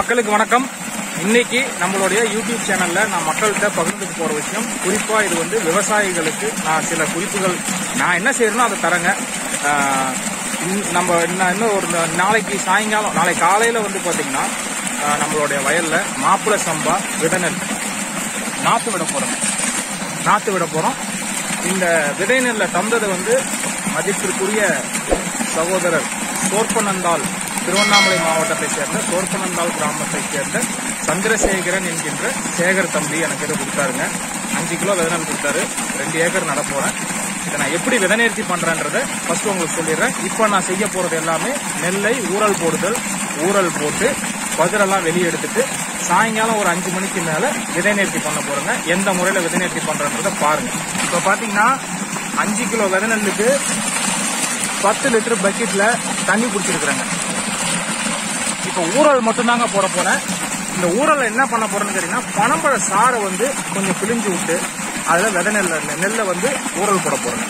மக்களுக்கு வணக்கம் இன்னைக்கு நம்மளுடைய யூடியூப் சேனல்ல நான் மக்கள்கிட்ட பகிர்ந்துக்க போற விஷயம் குறிப்பா இது வந்து விவசாயிகளுக்கு நான் சில குறிப்புகள் நான் என்ன செய்யறேனோ அதை தரேங்க ஆஹ் இன்- நம்ம இன்னும் இன்னும் ஒரு நா- நாளைக்கு சாயங்காலம் நாளைக்கு காலையில வந்து பாத்தீங்கன்னா ஆஹ் நம்மளுடைய வயல்ல மாப்பிள சம்பா விதநெல் நாத்து விட போறோம் நாத்து விட போறோம் இந்த விதை நெல்லை தந்தது வந்து மதிப்பிற்குரிய சகோதரர் சோர்ப்பனந்தாள் திருவண்ணாமலை மாவட்டத்தை சேர்ந்த சோர்ப்பனந்தாள் கிராமத்தை சேர்ந்த சந்திரசேகரன் என்கின்ற சேகர் தம்பி எனக்கு இதை கொடுத்தாருங்க அஞ்சு கிலோ விதை நெல் கொடுத்தாரு ரெண்டு ஏக்கர் நட போறேன் இதை நான் எப்படி விதநேர்த்தி பண்றேன்றத ஃபர்ஸ்ட் உங்களுக்கு சொல்லிடுறேன் இப்போ நான் செய்ய போறது எல்லாமே நெல்லை ஊறல் போடுதல் ஊறல் போட்டு பதிரெல்லாம் வெளியே எடுத்துட்டு சாயங்காலம் ஒரு அஞ்சு மணிக்கு மேல விதை நேர்த்தி பண்ண போறேங்க எந்த முறையில விதை நேர்த்தி பண்றன்றத பாருங்க இப்போ பாத்தீங்கன்னா அஞ்சு கிலோ விதை நெல்லுக்கு பத்து லிட்டர் பக்கெட்ல தண்ணி குடிச்சிருக்கிறேங்க இப்போ ஊறல் மட்டும்தாங்க போட போறேன் இந்த ஊறலை என்ன பண்ண போறேன்னு கேட்டீங்கன்னா பனம்பழ சாறை வந்து கொஞ்சம் பிழிஞ்சு விட்டு அதுல விதை நெல்ல நெல்லை வந்து ஊறல் போட போறேங்க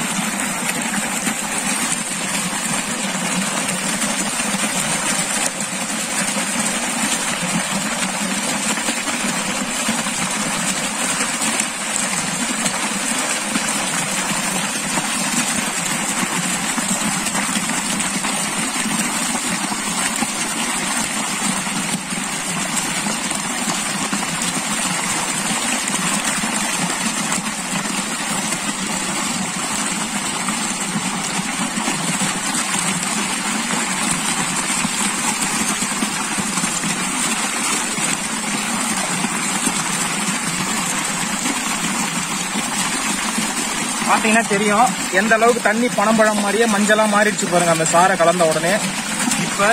பாத்தீங்கன்னா தெரியும் எந்த அளவுக்கு தண்ணி பனம்பழம் மாதிரியே மஞ்சளா மாறிடுச்சு பாருங்க அந்த சாரை கலந்த உடனே இப்ப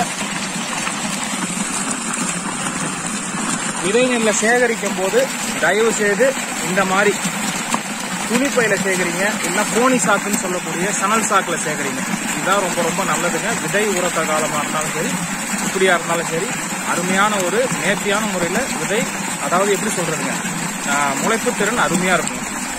விதை நெல்லை சேகரிக்கும் போது தயவு செய்து இந்த மாதிரி துணிப்பையில சேகரிங்க இல்லைன்னா கோணி சாக்குன்னு சொல்லக்கூடிய சணல் சாக்குல சேகரிங்க இதுதான் ரொம்ப ரொம்ப நல்லதுங்க விதை உரத்த காலமா இருந்தாலும் சரி இப்படியா இருந்தாலும் சரி அருமையான ஒரு நேர்த்தியான முறையில விதை அதாவது எப்படி சொல்றதுங்க ஆஹ், முளைப்பு திறன் அருமையா இருக்கும்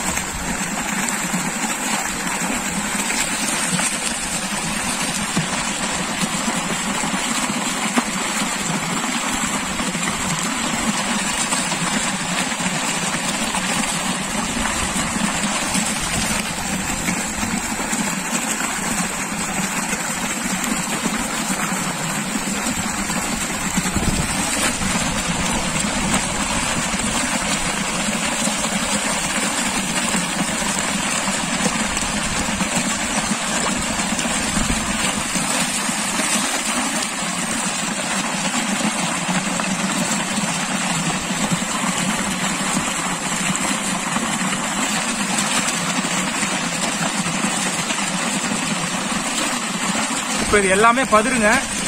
இப்ப இது எல்லாமே பதிருங்க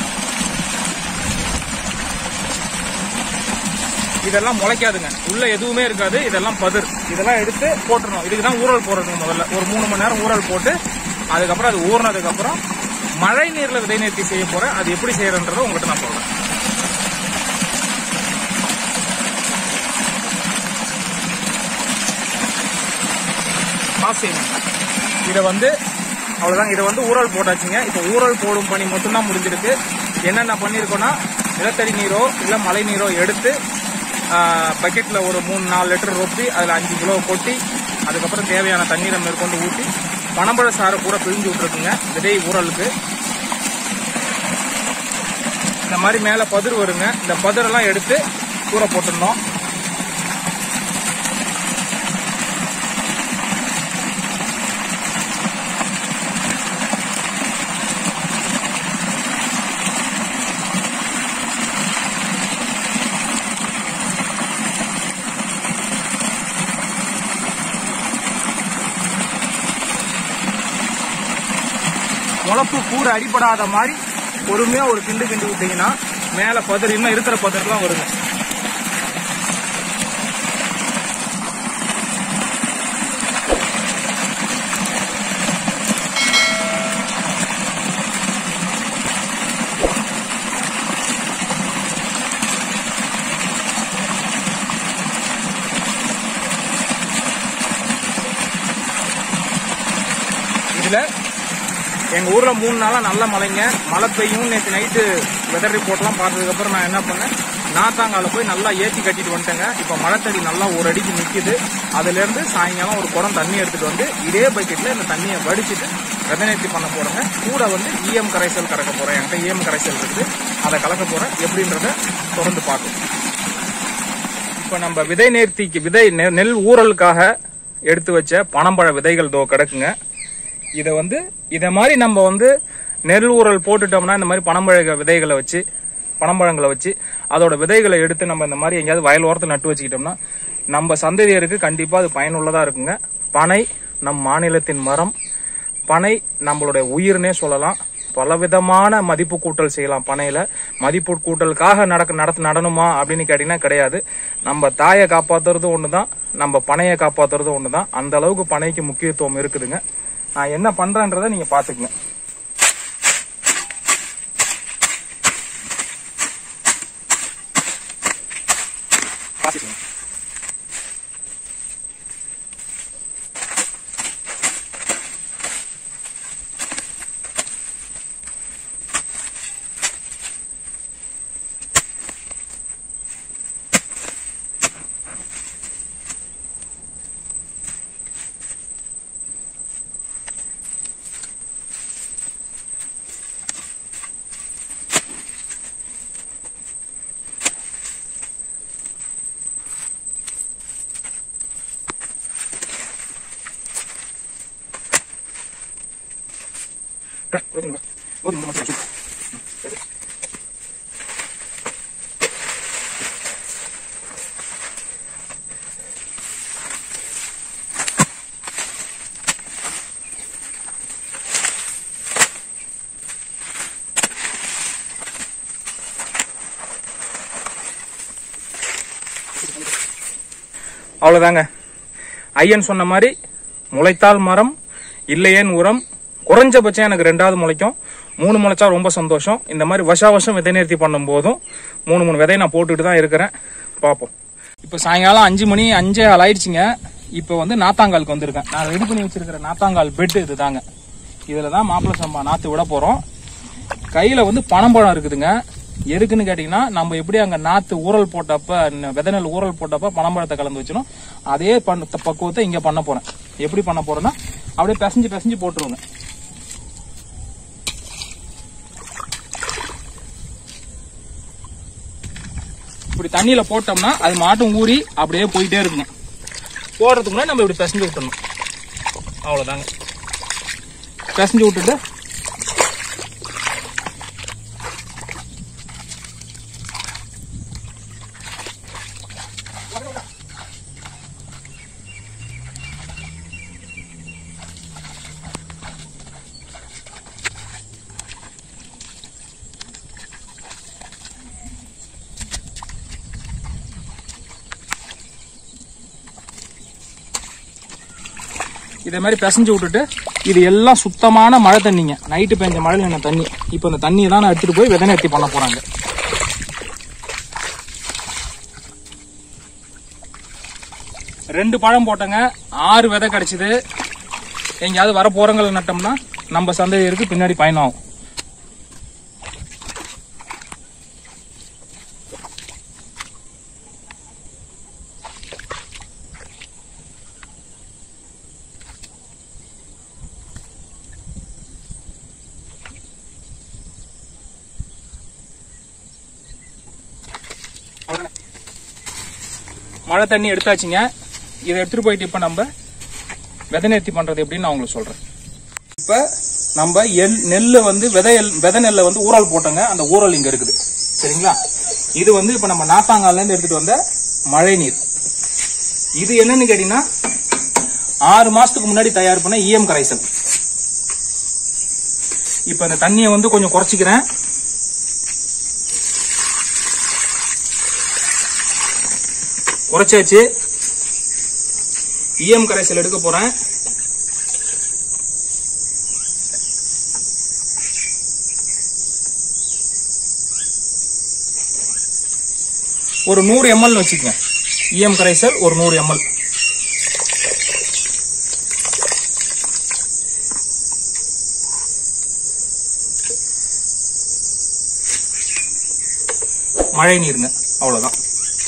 இதெல்லாம் முளைக்காதுங்க உள்ள எதுவுமே இருக்காது இதெல்லாம் பதிர் இதெல்லாம் எடுத்து போட்டுறணும் இதுக்கு தான் ஊறல் போடுறதுங்க முதல்ல ஒரு மூணு மணி நேரம் ஊறல் போட்டு அதுக்கப்புறம் அது ஊறினதுக்கு அப்புறம் மழை நீர்ல விதை நேர்த்தி செய்ய போறேன் அது எப்படி செய்யறன்றதை உங்ககிட்ட நான் சொல்றேன் ஆஃப் செய்யணும் இதை வந்து அவ்வளவுதான் இதை வந்து ஊறல் போட்டாச்சுங்க இப்போ ஊறல் போடும் பணி மட்டும்தான் முடிஞ்சிருக்கு என்னென்ன பண்ணியிருக்கோம்னா நிலத்தடி நீரோ இல்லை மழை நீரோ எடுத்து பக்கெட்டில் ஒரு மூணு நாலு லிட்டர் ரொப்பி அதில் அஞ்சு கிலோ கொட்டி அதுக்கப்புறம் தேவையான தண்ணீரை மேற்கொண்டு ஊற்றி பனம்பழ சாறை கூட பிழிஞ்சு விட்டுருக்குங்க விதை ஊறலுக்கு இந்த மாதிரி மேலே பதிர் வருங்க இந்த பதிரெல்லாம் எடுத்து கூற போட்டுருந்தோம் முளப்பு கூறு அடிபடாத மாதிரி பொறுமையா ஒரு கிண்டு கிண்டு விட்டீங்கன்னா மேல பதர் இன்னும் இருக்கிற பதர்லாம் வருங்க இதுல எங்க ஊர்ல மூணு நாளா நல்ல மழைங்க மழை பெய்யும் நேற்று நைட்டு வெதர் ரிப்போர்ட்லாம் பார்த்ததுக்கு அப்புறம் நான் என்ன பண்ணேன் நாத்தாங்கால போய் நல்லா ஏத்தி கட்டிட்டு வந்துட்டேங்க இப்போ மழைத்தடி நல்லா ஒரு அடிக்கு நிக்குது அதுல இருந்து சாயங்காலம் ஒரு குடம் தண்ணி எடுத்துட்டு வந்து இதே பக்கெட்ல இந்த தண்ணியை வடிச்சிட்டு விதநேர்த்தி பண்ண போறேங்க கூட வந்து ஈஎம் கரைசல் கறக்க போறேன் என்கிட்ட ஈஎம் கரைசல் இருக்குது அதை கலக்க போறேன் எப்படின்றத தொடர்ந்து பார்க்கலாம் இப்ப நம்ம விதை நேர்த்திக்கு விதை நெ- நெல் ஊறலுக்காக எடுத்து வச்ச பனம்பழ விதைகள் தோ கிடக்குங்க இதை வந்து இதை மாதிரி நம்ம வந்து நெல் ஊறல் போட்டுட்டோம்னா இந்த மாதிரி பனம்பழ விதைகளை வச்சு பனம்பழங்களை வச்சு அதோட விதைகளை எடுத்து நம்ம இந்த மாதிரி எங்கேயாவது வயல் ஓரத்தை நட்டு வச்சுக்கிட்டோம்னா நம்ம சந்ததியருக்கு கண்டிப்பா அது பயனுள்ளதா இருக்குங்க பனை நம் மாநிலத்தின் மரம் பனை நம்மளுடைய உயிர்னே சொல்லலாம் பலவிதமான மதிப்பு கூட்டல் செய்யலாம் பனையில மதிப்பு கூட்டலுக்காக நடக்க நடத்த நடணுமா அப்படின்னு கேட்டீங்கன்னா கிடையாது நம்ம தாயை காப்பாத்துறதும் ஒண்ணுதான் நம்ம பனையை காப்பாத்துறதும் ஒண்ணுதான் அந்த அளவுக்கு பனைக்கு முக்கியத்துவம் இருக்குதுங்க நான் என்ன பண்றேன்றதை நீங்க பாத்துக்கங்க பாத்துக்கங்க அவ்வளவுதாங்க ஐயன் சொன்ன மாதிரி முளைத்தால் மரம் இல்லையேன் உரம் குறைஞ்சபட்சம் எனக்கு ரெண்டாவது முளைக்கும் மூணு முளைச்சா ரொம்ப சந்தோஷம் இந்த மாதிரி வருஷா வருஷம் விதை நேர்த்தி பண்ணும் போதும் மூணு மூணு விதையை நான் போட்டுட்டு தான் இருக்கிறேன் பார்ப்போம் இப்போ சாயங்காலம் அஞ்சு மணி அஞ்சே ஆள் ஆயிடுச்சுங்க இப்போ வந்து நாத்தாங்காலுக்கு வந்திருக்கேன் நான் ரெடி பண்ணி வச்சிருக்கிற நாத்தாங்கால் பெட் இதுதாங்க இதில் தான் மாப்பிள்ளை சம்பா நாற்று விட போகிறோம் கையில் வந்து பனம்பழம் இருக்குதுங்க எதுக்குன்னு கேட்டிங்கன்னா நம்ம எப்படி அங்கே நாற்று ஊறல் போட்டப்ப ந- விதை நெல் ஊறல் போட்டப்ப பனம்பழத்தை கலந்து வச்சிடும் அதே பண்ண பக்குவத்தை இங்கே பண்ண போகிறேன் எப்படி பண்ண போகிறேன்னா அப்படியே பிசைஞ்சு பிசைஞ்சு போட்டுருவேங்க இப்படி தண்ணியில போட்டோம்னா அது மாட்டும் ஊறி அப்படியே போயிட்டே இருக்குங்க போடுறதுக்கு முன்னாடி நம்ம இப்படி பிசைஞ்சு விட்டுறணும் அவ்வளவுதாங்க பிசைஞ்சு விட்டுட்டு இதே மாதிரி பிசைஞ்சு விட்டுட்டு இது எல்லாம் சுத்தமான மழை தண்ணிங்க நைட்டு பெஞ்ச மழையில் என்ன தண்ணி இப்போ இந்த தண்ணியை தான் நான் எடுத்துட்டு போய் விதை நேர்த்தி பண்ண போறாங்க ரெண்டு பழம் போட்டங்க ஆறு விதை கிடைச்சது எங்கேயாவது வர போறங்களை நட்டோம்னா நம்ம சந்ததியருக்கு பின்னாடி பயணம் ஆகும் மழை தண்ணி எடுத்தாச்சுங்க இதை எடுத்துட்டு போயிட்டு இப்ப நம்ம விதை நேர்த்தி பண்றது எப்படின்னு நான் உங்களுக்கு சொல்றேன் இப்ப நம்ம எல் நெல்லை வந்து விதை எல்- விதை நெல்லை வந்து ஊறல் போட்டோங்க அந்த ஊறல் இங்க இருக்குது சரிங்களா இது வந்து இப்ப நம்ம நாத்தாங்கால்ல இருந்து எடுத்துட்டு வந்த மழை நீர் இது என்னன்னு கேட்டீங்கன்னா ஆறு மாசத்துக்கு முன்னாடி தயார் பண்ண இஎம் கரைசல் இப்ப இந்த தண்ணியை வந்து கொஞ்சம் குறைச்சிக்கிறேன் குறைச்சாச்சு இஎம் கரைசல் எடுக்க போறேன் ஒரு நூறு எம்எல் வச்சுக்கங்க இஎம் கரைசல் ஒரு நூறு எம்எல் மழை நீருங்க அவ்வளவுதான்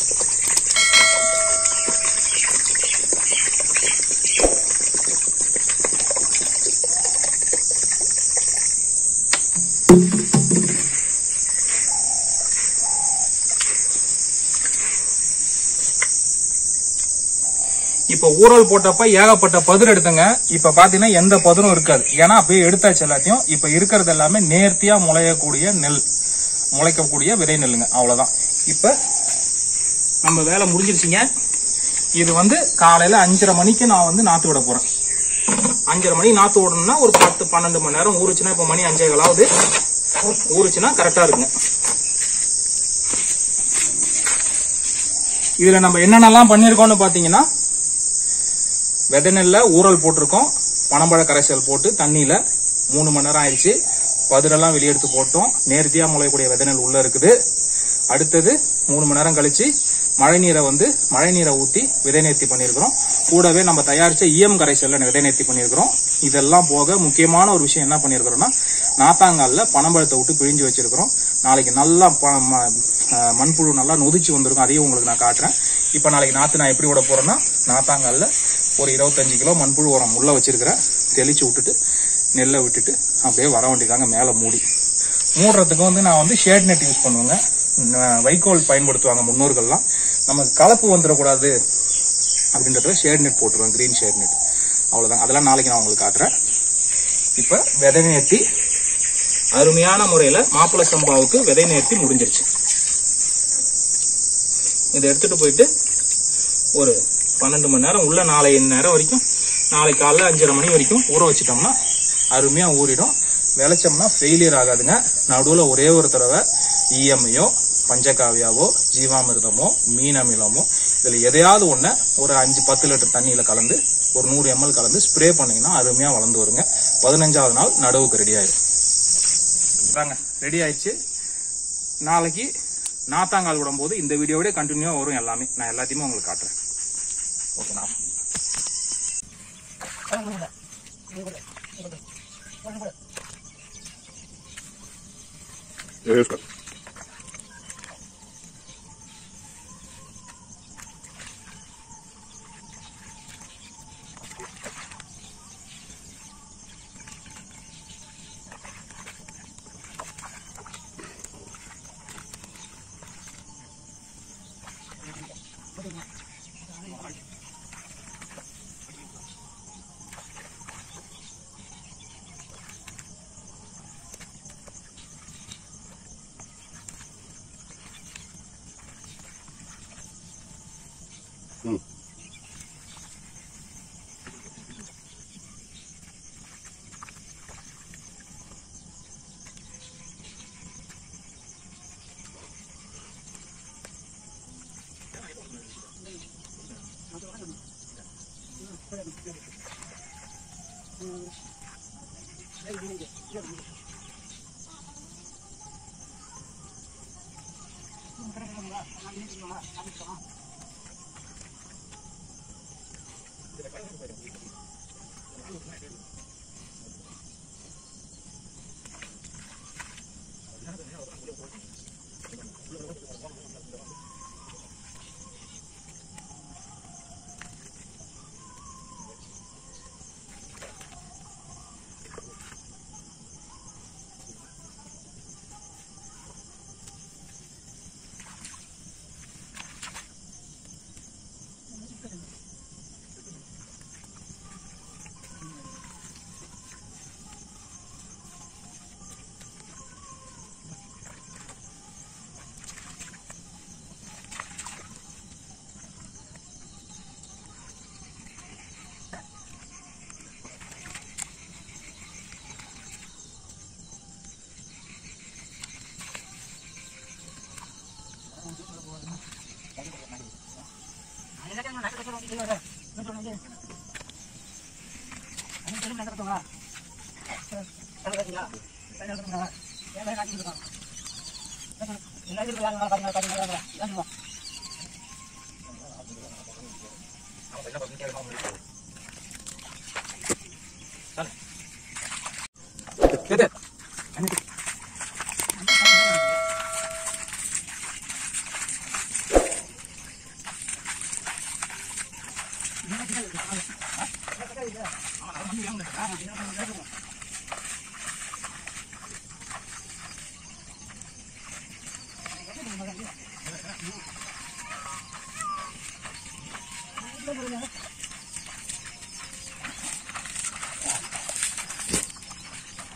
இப்ப ஊறல் போட்டப்ப ஏகப்பட்ட பதுர் எடுத்தங்க இப்ப பாத்தீங்கன்னா எந்த பதுரும் இருக்காது ஏன்னா அப்படியே எடுத்தாச்சு எல்லாத்தையும் இப்ப இருக்கிறது எல்லாமே நேர்த்தியா முளையக்கூடிய நெல் முளைக்கக்கூடிய விதை நெல்லுங்க அவ்வளவுதான் இப்ப நம்ம வேலை முடிஞ்சிருச்சுங்க இது வந்து காலையில அஞ்சரை மணிக்கு நான் வந்து நாத்து விட போறேன் அஞ்சரை மணி நாத்து விடணும்னா ஒரு பத்து பன்னெண்டு மணி நேரம் ஊறுச்சுன்னா இப்ப மணி அஞ்சே காலாவது ஊறுச்சுன்னா கரெக்டா இருக்குங்க இதுல நம்ம என்னென்னலாம் பண்ணிருக்கோம்னு பாத்தீங்கன்னா விதை நெல்ல ஊறல் போட்டிருக்கோம் பனம்பழ கரைசல் போட்டு தண்ணியில மூணு மணி நேரம் ஆயிடுச்சு பதிரெல்லாம் வெளியெடுத்து போட்டோம் நேர்த்தியா முளையக்கூடிய விதை நெல் உள்ள இருக்குது அடுத்தது மூணு மணி நேரம் கழிச்சு மழை நீரை வந்து மழை நீரை ஊத்தி விதை நேர்த்தி பண்ணியிருக்கிறோம் கூடவே நம்ம தயாரிச்ச இஎம் கரைசல்ல விதை நேர்த்தி பண்ணியிருக்கிறோம் இதெல்லாம் போக முக்கியமான ஒரு விஷயம் என்ன பண்ணியிருக்கிறோம்னா நாத்தாங்கால்ல பனம்பழத்தை விட்டு பிழிஞ்சு வச்சிருக்கிறோம் நாளைக்கு நல்லா ப- ம- அஹ் மண்புழு நல்லா நொதிச்சு வந்திருக்கும் அதையும் உங்களுக்கு நான் காட்டுறேன் இப்போ நாளைக்கு நாத்து நான் எப்படி விட போறேன்னா நாத்தாங்கால்ல ஒரு இருபத்தஞ்சு கிலோ மண்புழு உரம் உள்ள வச்சிருக்கிறேன் தெளிச்சு விட்டுட்டு நெல்லை விட்டுட்டு அப்படியே வர வேண்டியதாங்க மேலே மூடி மூடுறதுக்கு வந்து நான் வந்து ஷேட் நெட் யூஸ் பண்ணுவேங்க ந- வைக்கோல் பயன்படுத்துவாங்க முன்னோர்கள்லாம் நமக்கு கலப்பு வந்துடக்கூடாது அப்படின்றதுல ஷேட் நெட் போட்டுருவேன் கிரீன் ஷேட் நெட் அவ்வளவுதான் அதெல்லாம் நாளைக்கு நான் உங்களுக்கு காட்டுறேன் இப்ப விதை நேர்த்தி அருமையான முறையில மாப்பிளை சம்பாவுக்கு விதை நேர்த்தி முடிஞ்சிருச்சு இதை எடுத்துட்டு போயிட்டு ஒரு பன்னெண்டு மணி நேரம் உள்ள நாளை நேரம் வரைக்கும் நாளை காலைல அஞ்சரை மணி வரைக்கும் ஊற வச்சிட்டோம்னா அருமையா ஊறிடும் விளைச்சோம்னா ஃபெயிலியர் ஆகாதுங்க நடுவுல ஒரே ஒரு தடவை இஎம்ஐயோ பஞ்சகாவியாவோ ஜீவாமிர்தமோ மீன் அமிலமோ இதுல எதையாவது ஒண்ண ஒரு அஞ்சு பத்து லிட்டர் தண்ணியில கலந்து ஒரு நூறு எம்எல் கலந்து ஸ்ப்ரே பண்ணீங்கன்னா அருமையா வளர்ந்து வருங்க பதினஞ்சாவது நாள் நடவுக்கு ரெடி ஆயிடும் தாங்க ரெடி ஆயிடுச்சு நாளைக்கு நாத்தாங்கால் விடும்போது இந்த வீடியோவிட கண்டினியூவா வரும் எல்லாமே நான் எல்லாத்தையுமே உங்களுக்கு காட்டுறேன் ஓகேண்ணா Esta.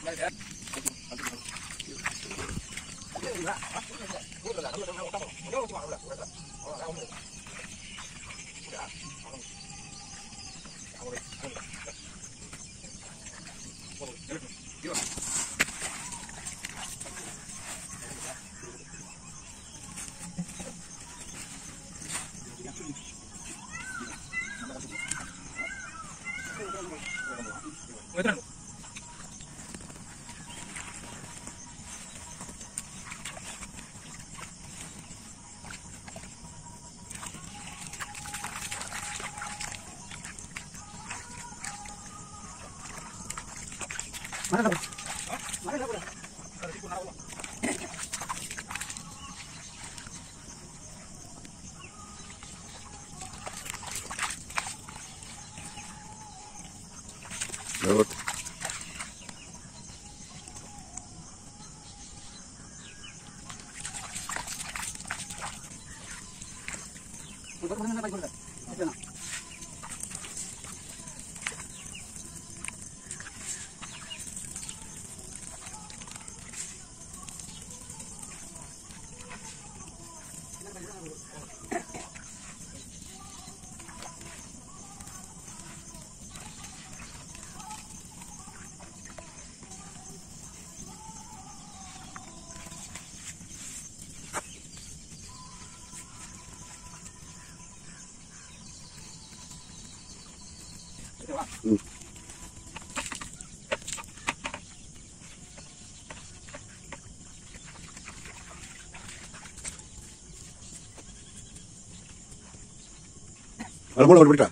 அது மூணு படிட்டா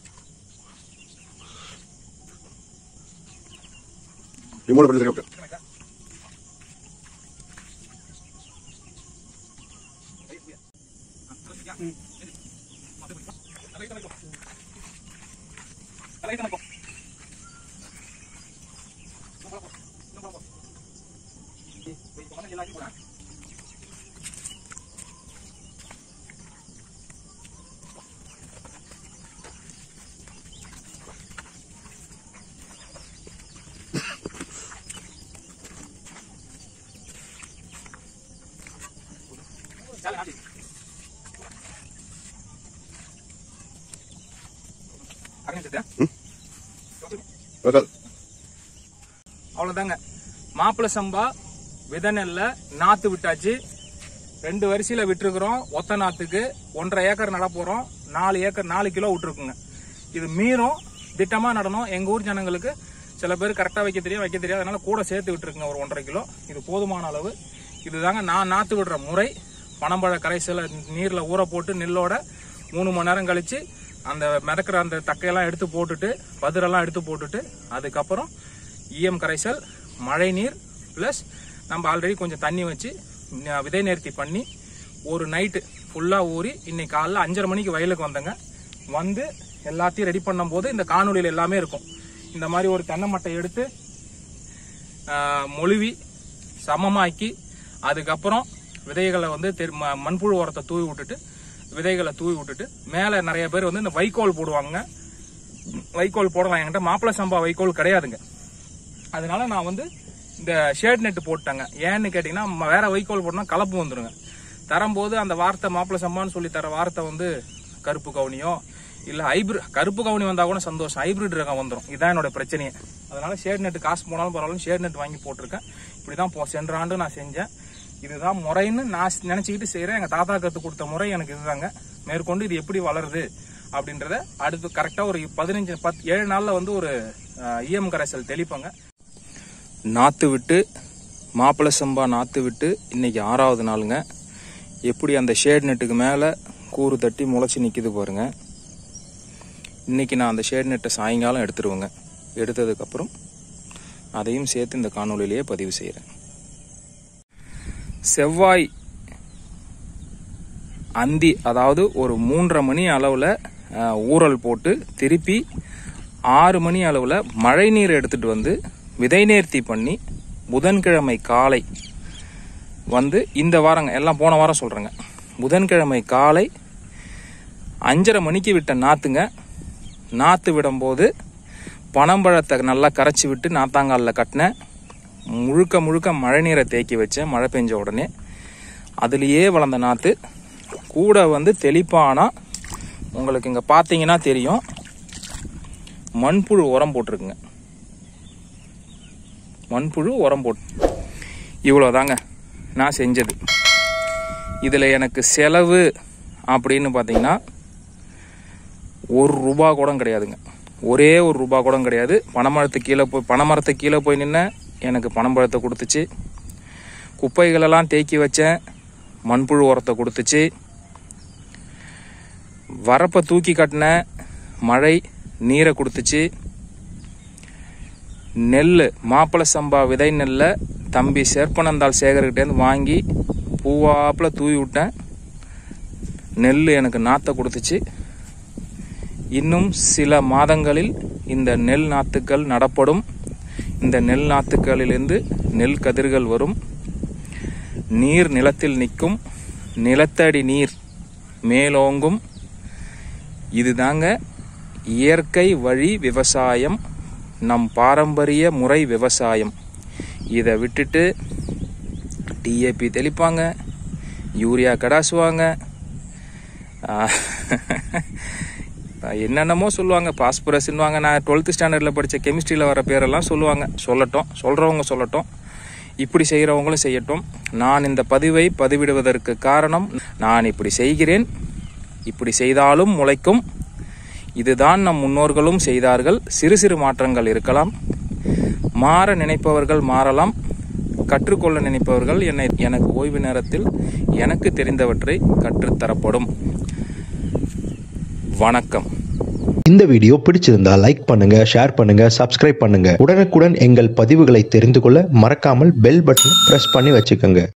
நீ மூணு படி சரியா அதான் அவ்வளவுதாங்க மாப்பிள்ளை சம்பா விதை நெல்ல நாத்து விட்டாச்சு ரெண்டு வரிசையில விட்டுருக்குறோம் ஒத்த நாத்துக்கு ஒன்றரை ஏக்கர் நட போறோம் நாலு ஏக்கர் நாலு கிலோ விட்டுருக்குங்க இது மீறும் திட்டமா நடணும் எங்க ஊர் ஜனங்களுக்கு சில பேர் கரெக்டா வைக்க தெரியும் வைக்க தெரியாது அதனால கூட சேர்த்து விட்டுருக்குங்க ஒரு ஒன்றரை கிலோ இது போதுமான அளவு இதுதாங்க நான் நாத்து விடுற முறை பனம்பழ கரைசல நீர்ல ஊற போட்டு நெல்லோட மூணு மணி நேரம் கழிச்சு அந்த மிதக்கிற அந்த தக்கையெல்லாம் எடுத்து போட்டுட்டு பதிரெல்லாம் எடுத்து போட்டுட்டு அதுக்கப்புறம் ஈயம் கரைசல் மழை நீர் ப்ளஸ் நம்ம ஆல்ரெடி கொஞ்சம் தண்ணி வச்சு ந- விதை நேர்த்தி பண்ணி ஒரு நைட்டு ஃபுல்லாக ஊறி இன்னைக்கு காலைல அஞ்சரை மணிக்கு வயலுக்கு வந்தேங்க வந்து எல்லாத்தையும் ரெடி பண்ணும்போது இந்த காணொளியில் எல்லாமே இருக்கும் இந்த மாதிரி ஒரு தென்னை மட்டை எடுத்து ஆஹ், மொழுவி சமமாக்கி அதுக்கப்புறம் விதைகளை வந்து தெரு- ம- மண்புழு உரத்தை தூவி விட்டுட்டு விதைகளை தூவி விட்டுட்டு மேலே நிறைய பேர் வந்து இந்த வைக்கோல் போடுவாங்க வைக்கோல் போடலாம் என்கிட்ட மாப்பிள்ளை சம்பா வைக்கோல் கிடையாதுங்க அதனால நான் வந்து இந்த ஷேட் நெட் போட்டேங்க ஏன்னு கேட்டிங்கன்னா ம- வேற வைக்கோல் போட்டோம்னா கலப்பு வந்துருங்க தரும்போது அந்த வார்த்தை மாப்பிள்ளை சம்பான்னு சொல்லி தர வார்த்தை வந்து கருப்பு கவுனியோ இல்ல ஹைபிரிட் கருப்பு கவுனி வந்தா கூட சந்தோஷம் ஹைபிரிட் ரகம் வந்துடும் இதான் என்னோட பிரச்சனையே அதனால ஷேட் நெட் காசு போனாலும் பரவாயில்ல ஷேட் நெட் வாங்கி போட்டிருக்கேன் இப்படிதான் போ சென்ற ஆண்டு நான் செஞ்சேன் இதுதான் முறைன்னு நான் நினைச்சுக்கிட்டு செய்றேன் எங்க தாத்தா கத்து கொடுத்த முறை எனக்கு இதுதாங்க மேற்கொண்டு இது எப்படி வளருது அப்படின்றத அடுத்து கரெக்டா ஒரு பதினஞ்சு பத்து ஏழு நாள்ல வந்து ஒரு இஎம் கரைசல் தெளிப்பங்க நாத்து விட்டு மாப்பிள்ளை சம்பா நாத்து விட்டு இன்னைக்கு ஆறாவது நாளுங்க எப்படி அந்த ஷேட் நெட்டுக்கு மேலே கூறு தட்டி முளைச்சி நிற்கிது பாருங்க இன்னைக்கு நான் அந்த ஷேட் நெட்டை சாயங்காலம் எடுத்துருவேங்க எடுத்ததுக்கப்புறம் அதையும் சேர்த்து இந்த காணொளியிலேயே பதிவு செய்கிறேன் செவ்வாய் அந்தி அதாவது ஒரு மூன்றரை மணி அளவில் ஊறல் போட்டு திருப்பி ஆறு மணி அளவில் மழை நீர் எடுத்துட்டு வந்து விதை நேர்த்தி பண்ணி புதன்கிழமை காலை வந்து இந்த வாரங்க எல்லாம் போன வாரம் சொல்கிறேங்க புதன்கிழமை காலை அஞ்சரை மணிக்கு விட்ட நாற்றுங்க நாற்று விடும்போது பனம்பழத்தை நல்லா கரைச்சி விட்டு நாத்தாங்காலில் கட்டினேன் முழுக்க முழுக்க மழை நீரை தேக்கி வச்சேன் மழை பெஞ்ச உடனே அதுலேயே வளர்ந்த நாற்று கூட வந்து தெளிப்பானா உங்களுக்கு இங்கே பார்த்தீங்கன்னா தெரியும் மண்புழு உரம் போட்டிருக்குங்க மண்புழு உரம் போட்டு இவ்வளோதாங்க நான் செஞ்சது இதில் எனக்கு செலவு அப்படின்னு பார்த்தீங்கன்னா ஒரு ரூபா கூட கிடையாதுங்க ஒரே ஒரு ரூபா கூட கிடையாது பனைமரத்து கீழே போய் பனைமரத்து கீழே போய் நின்று எனக்கு பனம்பழத்தை கொடுத்துச்சு குப்பைகளெல்லாம் தேக்கி வச்சேன் மண்புழு உரத்தை கொடுத்துச்சு வரப்பை தூக்கி கட்டின மழை நீரை கொடுத்துச்சு நெல் மாப்பிள சம்பா விதை நெல்லை தம்பி சேர்ப்பனந்தாள் சேகர்கிட்டேருந்து வாங்கி பூவாப்பில் தூவி விட்டேன் நெல் எனக்கு நாற்றை கொடுத்துச்சு இன்னும் சில மாதங்களில் இந்த நெல் நாற்றுக்கள் நடப்படும் இந்த நெல் நாற்றுக்களிலிருந்து நெல் கதிர்கள் வரும் நீர் நிலத்தில் நிற்கும் நிலத்தடி நீர் மேலோங்கும் இதுதாங்க இயற்கை வழி விவசாயம் நம் பாரம்பரிய முறை விவசாயம் இதை விட்டுட்டு டிஏபி தெளிப்பாங்க யூரியா கடாசுவாங்க ஆஹ், என்னென்னமோ சொல்லுவாங்க பாஸ்பரஸ்ன்னுவாங்க நான் டுவெல்த்து ஸ்டாண்டர்டில் படித்த கெமிஸ்ட்ரியில் வர பேரெல்லாம் சொல்லுவாங்க சொல்லட்டும் சொல்கிறவங்க சொல்லட்டும் இப்படி செய்கிறவங்களும் செய்யட்டும் நான் இந்த பதிவை பதிவிடுவதற்கு காரணம் நான் இப்படி செய்கிறேன் இப்படி செய்தாலும் முளைக்கும் இதுதான் நம் முன்னோர்களும் செய்தார்கள் சிறு சிறு மாற்றங்கள் இருக்கலாம் மாற நினைப்பவர்கள் மாறலாம் கற்றுக்கொள்ள நினைப்பவர்கள் என்னை எனக்கு ஓய்வு நேரத்தில் எனக்கு தெரிந்தவற்றை கற்றுத்தரப்படும் வணக்கம் இந்த வீடியோ பிடிச்சிருந்தா லைக் பண்ணுங்க ஷேர் பண்ணுங்க சப்ஸ்கிரைப் பண்ணுங்க உடனுக்குடன் எங்கள் பதிவுகளை தெரிந்து கொள்ள மறக்காமல் பெல் பட்டனை பிரஸ் பண்ணி வச்சுக்கோங்க